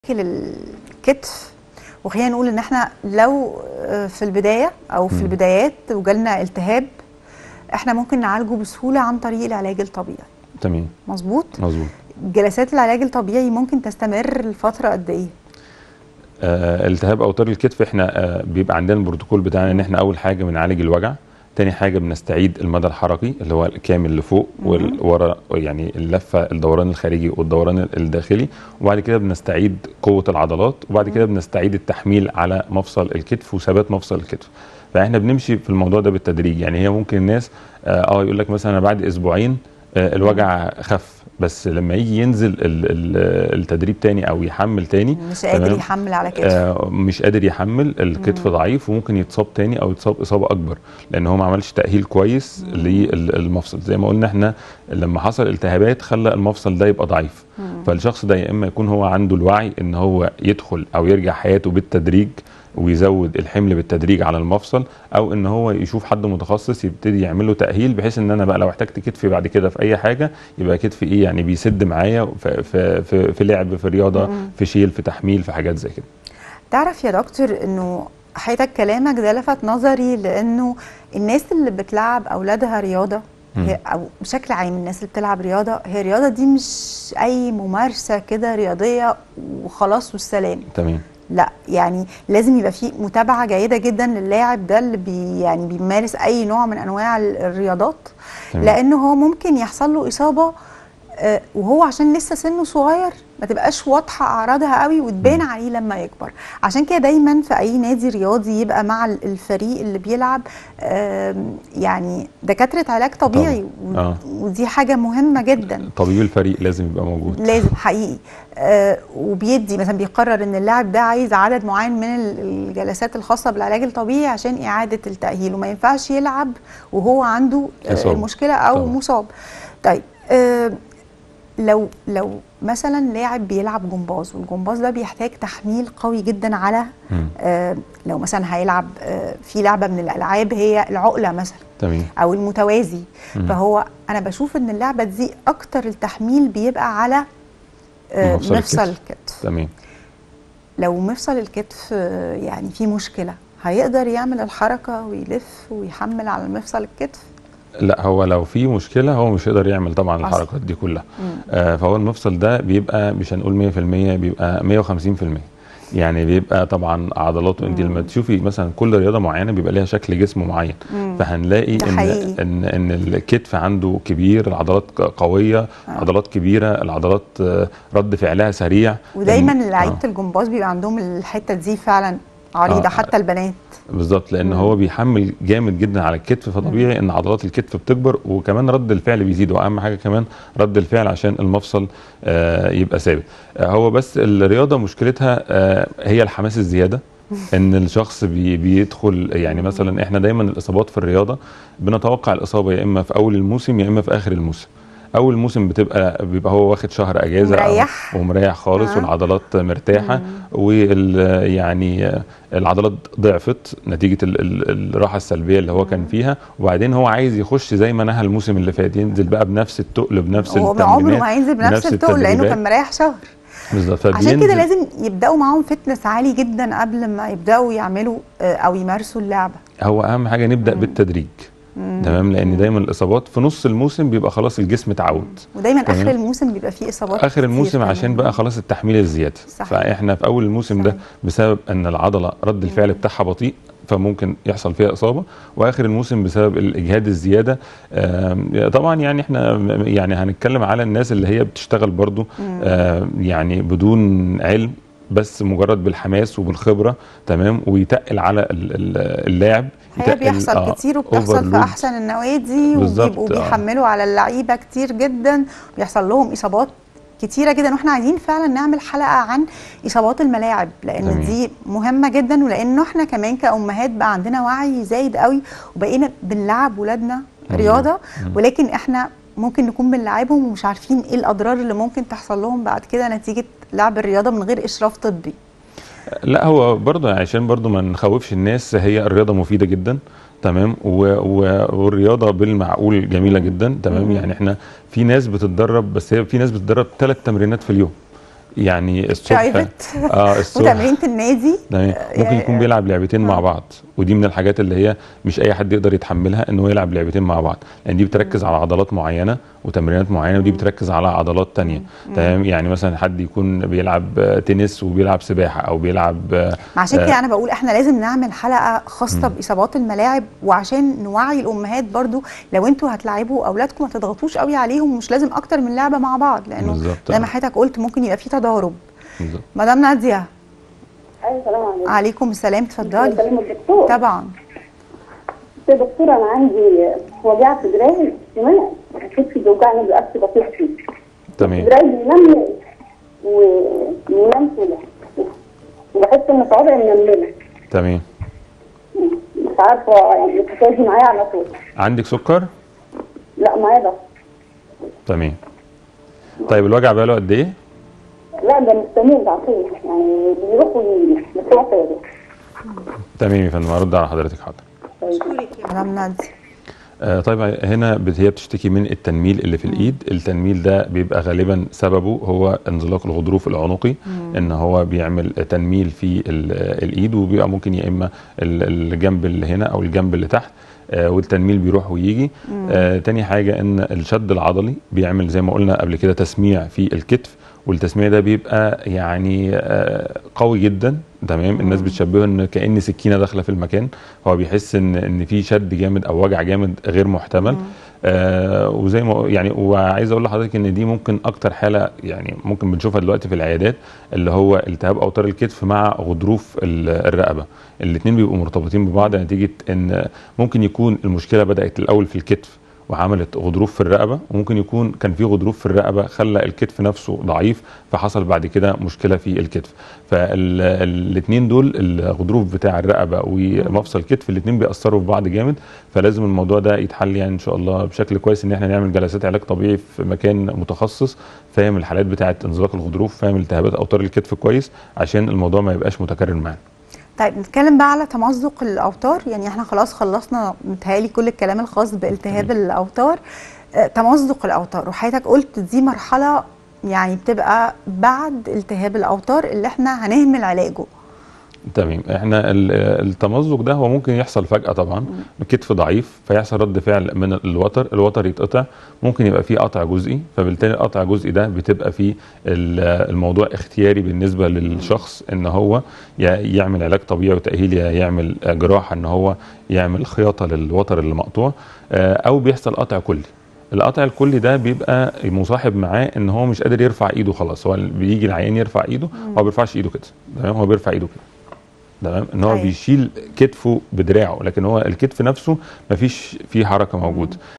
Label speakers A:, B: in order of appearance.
A: مشاكل الكتف وخلينا نقول ان احنا لو آه، في البدايه او في
B: مم.
A: البدايات وجالنا التهاب احنا ممكن نعالجه بسهوله عن طريق العلاج الطبيعي
B: تمام
A: مظبوط
B: مظبوط
A: جلسات العلاج الطبيعي ممكن تستمر لفتره قد ايه
B: آه التهاب اوتار الكتف احنا آه بيبقى عندنا البروتوكول بتاعنا ان احنا اول حاجه بنعالج الوجع تاني حاجه بنستعيد المدى الحركي اللي هو الكامل لفوق والورا يعني اللفه الدوران الخارجي والدوران الداخلي وبعد كده بنستعيد قوه العضلات وبعد كده بنستعيد التحميل على مفصل الكتف وثبات مفصل الكتف فاحنا بنمشي في الموضوع ده بالتدريج يعني هي ممكن الناس اه آه، يقول لك مثلا أنا بعد اسبوعين آه الوجع خف بس لما يجي ينزل ال- ال- التدريب تاني او يحمل تاني
A: مش قادر
B: تمام.
A: يحمل على كتفه
B: آه، مش قادر يحمل الكتف ضعيف وممكن يتصاب تاني او يتصاب اصابه اكبر لان هو ما عملش تاهيل كويس للمفصل زي ما قلنا احنا لما حصل التهابات خلى المفصل ده يبقى ضعيف فالشخص ده يا اما يكون هو عنده الوعي ان هو يدخل او يرجع حياته بالتدريج ويزود الحمل بالتدريج على المفصل او ان هو يشوف حد متخصص يبتدي يعمل له تاهيل بحيث ان انا بقى لو احتجت كتفي بعد كده في اي حاجه يبقى كتفي ايه يعني بيسد معايا في, في, في, في لعب في رياضه في شيل في تحميل في حاجات زي كده
A: تعرف يا دكتور انه حياتك كلامك ده لفت نظري لانه الناس اللي بتلعب اولادها رياضه هي او بشكل عام الناس اللي بتلعب رياضه هي الرياضه دي مش اي ممارسه كده رياضيه وخلاص والسلام
B: تمام
A: لا يعني لازم يبقى في متابعه جيده جدا للاعب ده اللي بي يعني بيمارس اي نوع من انواع ال- الرياضات
B: تمام.
A: لانه هو ممكن يحصل له اصابه آه، وهو عشان لسه سنه صغير ما تبقاش واضحه اعراضها قوي وتبان عليه لما يكبر عشان كده دايما في اي نادي رياضي يبقى مع ال- الفريق اللي بيلعب آم، يعني دكاتره علاج طبيعي و-
B: آه.
A: ودي حاجه مهمه جدا
B: طبيب الفريق لازم يبقى موجود
A: لازم حقيقي آه وبيدي مثلا بيقرر ان اللاعب ده عايز عدد معين من ال- الجلسات الخاصه بالعلاج الطبيعي عشان اعاده التاهيل وما ينفعش يلعب وهو عنده آه
B: إصابة.
A: المشكله او
B: طبعا.
A: مصاب طيب آه لو لو مثلا لاعب بيلعب جمباز والجمباز ده بيحتاج تحميل قوي جدا على
B: مم.
A: آه لو مثلا هيلعب آه في لعبه من الالعاب هي العقله مثلا
B: تمام
A: او المتوازي
B: مم.
A: فهو انا بشوف ان اللعبه دي اكتر التحميل بيبقى على آه،
B: مفصل
A: مفصل
B: الكتف.
A: الكتف
B: تمام
A: لو مفصل الكتف آه، يعني فيه مشكله هيقدر يعمل الحركه ويلف ويحمل على مفصل الكتف
B: لا هو لو في مشكله هو مش هيقدر يعمل طبعا
A: أصلاً.
B: الحركات دي كلها آه فهو المفصل ده بيبقى مش هنقول 100% بيبقى 150% يعني بيبقى طبعا عضلاته انت لما تشوفي مثلا كل رياضه معينه بيبقى ليها شكل جسم معين فهنلاقي
A: ده
B: ان
A: حقيقي.
B: ان ان الكتف عنده كبير العضلات ق- قويه عضلات كبيره العضلات آه، رد فعلها سريع
A: ودايما
B: إن-
A: لعيبه
B: آه.
A: الجمباز بيبقى عندهم الحته دي فعلا عريضه
B: آه.
A: حتى البنات
B: بالظبط لان هو بيحمل جامد جدا على الكتف فطبيعي ان عضلات الكتف بتكبر وكمان رد الفعل بيزيد واهم حاجه كمان رد الفعل عشان المفصل آه يبقى ثابت آه هو بس الرياضه مشكلتها آه هي الحماس الزياده ان الشخص بي بيدخل يعني مثلا احنا دايما الاصابات في الرياضه بنتوقع الاصابه يا اما في اول الموسم يا اما في اخر الموسم اول موسم بتبقى بيبقى هو واخد شهر اجازه أو-
A: مريح.
B: ومريح خالص
A: آه.
B: والعضلات مرتاحه وال يعني العضلات ضعفت نتيجه ال- ال- الراحه السلبيه اللي هو كان فيها وبعدين هو عايز يخش زي ما نهى الموسم اللي فات ينزل بقى بنفس التقل بنفس
A: هو
B: التمرينات
A: عمره ما هينزل بنفس التقل لانه
B: التدريبات.
A: كان مريح شهر
B: بالظبط
A: عشان كده
B: فبينزل-
A: لازم يبداوا معاهم فتنس عالي جدا قبل ما يبداوا يعملوا آه، او يمارسوا اللعبه
B: هو اهم حاجه نبدا بالتدريج تمام لان دايما الاصابات في نص الموسم بيبقى خلاص الجسم اتعود
A: ودايما
B: تمام.
A: اخر الموسم بيبقى فيه اصابات
B: اخر
A: كتير
B: الموسم
A: كمان.
B: عشان بقى خلاص التحميل الزياده
A: صح.
B: فاحنا في اول الموسم ده
A: صحيح.
B: بسبب ان العضله رد الفعل بتاعها بطيء فممكن يحصل فيها اصابه واخر الموسم بسبب الاجهاد الزياده آم، طبعا يعني احنا م- يعني هنتكلم على الناس اللي هي بتشتغل برضو آم، يعني بدون علم بس مجرد بالحماس وبالخبره تمام ويتقل على ال- ال- اللاعب
A: هي
B: يتقل،
A: بيحصل
B: آه،
A: كتير وبتحصل في
B: overload.
A: احسن النوادي
B: بالظبط،
A: وبيبقوا
B: آه.
A: بيحملوا على اللعيبه كتير جدا وبيحصل لهم اصابات كتيره جدا واحنا عايزين فعلا نعمل حلقه عن اصابات الملاعب لان
B: تمام.
A: دي مهمه جدا ولانه احنا كمان كامهات بقى عندنا وعي زايد قوي وبقينا بنلعب ولادنا رياضه ولكن احنا ممكن نكون بنلعبهم ومش عارفين ايه الاضرار اللي ممكن تحصل لهم بعد كده نتيجه لعب الرياضه من غير اشراف طبي
B: لا هو برضه عشان برضه ما نخوفش الناس هي الرياضه مفيده جدا تمام و... و... والرياضه بالمعقول جميله جدا تمام يعني احنا في ناس بتتدرب بس هي في ناس بتتدرب ثلاث تمرينات في اليوم يعني الصبح
A: برايفت
B: اه الصبح
A: وتمرينة النادي
B: تمام ممكن يكون بيلعب لعبتين مع بعض ودي من الحاجات اللي هي مش اي حد يقدر يتحملها ان هو يلعب لعبتين مع بعض لان دي بتركز على عضلات معينه وتمرينات معينه ودي بتركز على عضلات تانية تمام يعني مثلا حد يكون بيلعب آه، تنس وبيلعب سباحه او بيلعب آه،
A: ما عشان
B: آه،
A: كده انا بقول احنا لازم نعمل حلقه خاصه باصابات الملاعب وعشان نوعي الامهات برضو لو انتوا هتلعبوا اولادكم ما تضغطوش قوي عليهم مش لازم اكتر من لعبه مع بعض لانه
B: بالظبط.
A: زي ما حضرتك قلت ممكن يبقى في تضارب
B: بالظبط.
A: مدام ناديه
C: ايوه السلام عليكم
A: عليكم السلام اتفضلي
C: بكلم الدكتور
A: طبعا
C: يا دكتور انا عندي وجع في دراعي الشمال كتفي بيوجعني بأكل بطيء فيه
B: تمام
C: دراعي بينمل وينام كده وبحس ان صوابعي منمله
B: تمام
C: مش عارفه يعني الحكايه دي معايا على طول
B: عندك سكر
C: لا معايا ده
B: تمام طيب الوجع بقاله قد ايه
C: لا ده مستمر على طول يعني بيروح ويجي بس هو ثابت
B: تمام يا فندم هرد على حضرتك حاضر
A: مدام ناديه
B: آه، طيب هنا بت- هي بتشتكي من التنميل اللي في الايد التنميل ده بيبقى غالبا سببه هو انزلاق الغضروف العنقي ان هو بيعمل تنميل في ال- الايد وبيبقى ممكن يا اما ال- الجنب اللي هنا او الجنب اللي تحت آه، والتنميل بيروح ويجي آه تاني حاجة ان الشد العضلي بيعمل زي ما قلنا قبل كده تسميع في الكتف والتسميع ده بيبقى يعني آه قوي جدا تمام الناس بتشبهه ان كأن سكينة داخلة في المكان هو بيحس ان ان في شد جامد او وجع جامد غير محتمل آه وزي ما يعني وعايز اقول لحضرتك ان دي ممكن اكتر حاله يعني ممكن بنشوفها دلوقتي في العيادات اللي هو التهاب اوتار الكتف مع غضروف ال- الرقبه الاثنين بيبقوا مرتبطين ببعض نتيجه ان ممكن يكون المشكله بدات الاول في الكتف وعملت غضروف في الرقبه وممكن يكون كان في غضروف في الرقبه خلى الكتف نفسه ضعيف فحصل بعد كده مشكله في الكتف فالاثنين دول الغضروف بتاع الرقبه ومفصل الكتف الاثنين بيأثروا في بعض جامد فلازم الموضوع ده يتحل يعني ان شاء الله بشكل كويس ان احنا نعمل جلسات علاج طبيعي في مكان متخصص فاهم الحالات بتاعه انزلاق الغضروف فاهم التهابات اوتار الكتف كويس عشان الموضوع ما يبقاش متكرر معانا
A: طيب نتكلم بقى على تمزق الاوتار يعني احنا خلاص خلصنا متهيألي كل الكلام الخاص بالتهاب الاوتار آه، تمزق الاوتار وحضرتك قلت دي مرحله يعني بتبقى بعد التهاب الاوتار اللي احنا هنهمل علاجه
B: تمام احنا ال- التمزق ده هو ممكن يحصل فجأة طبعا الكتف ضعيف فيحصل رد فعل من الوتر الوتر يتقطع ممكن يبقى فيه قطع جزئي فبالتالي القطع الجزئي ده بتبقى فيه ال- الموضوع اختياري بالنسبة للشخص ان هو يا يعمل علاج طبيعي وتأهيل يا يعمل جراحة ان هو يعمل خياطة للوتر اللي مقطوع آه، او بيحصل قطع كلي القطع الكلي ده بيبقى مصاحب معاه ان هو مش قادر يرفع ايده خلاص هو بيجي العيان يرفع ايده هو ما بيرفعش ايده كده تمام هو بيرفع ايده كده تمام ان هو
A: أيوة.
B: بيشيل كتفه بدراعه لكن هو الكتف نفسه مفيش فيه حركه موجوده